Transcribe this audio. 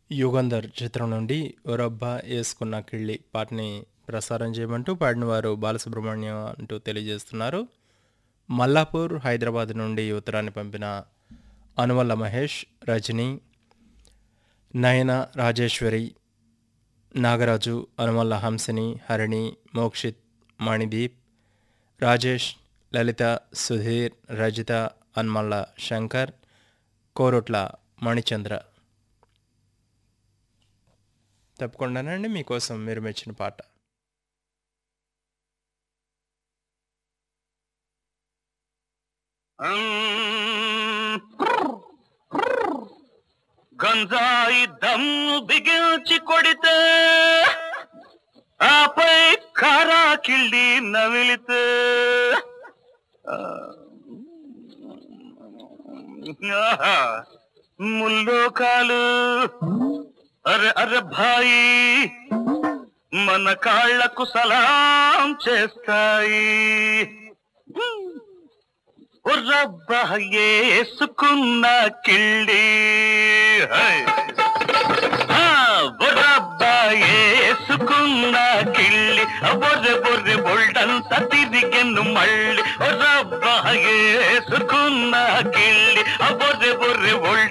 యుగంధర్ చిత్రం నుండి ఒరబ్బా వేసుకున్న కిళ్ళి పాటని ప్రసారం చేయమంటూ పాడినవారు బాలసుబ్రహ్మణ్యం అంటూ తెలియజేస్తున్నారు మల్లాపూర్ హైదరాబాద్ నుండి ఉత్తరాన్ని పంపిన అనువల్ల మహేష్ రజని నయన రాజేశ్వరి నాగరాజు అనుమల్ల హంసిని హరిణి మోక్షిత్ మణిదీప్ రాజేష్ లలిత సుధీర్ రజిత అన్మల్ల శంకర్ కోరుట్ల మణిచంద్ర తప్పకుండానండి మీకోసం మీరు మెచ్చిన పాట గంజాయి దమ్ము బిగించి కొడితే ఆపై కారా కిళ్ళి నవిలితే ఆహా, ముల్లోకాలు అరే అరే భాయి మన కాళ్లకు సలాం చేస్తాయి రబ్బా ఏసుకున్న కిళ్ళి హై. ఆ, బొర్రబ్బా ఏసుకున్న కిళ్ళి బొర్రె బొర్రె బొల్డంత తిరిగెను మళ్ళీ రబ్బా ఏసుకున్న కిళ్ళి బొర్రె బొర్రె బొల్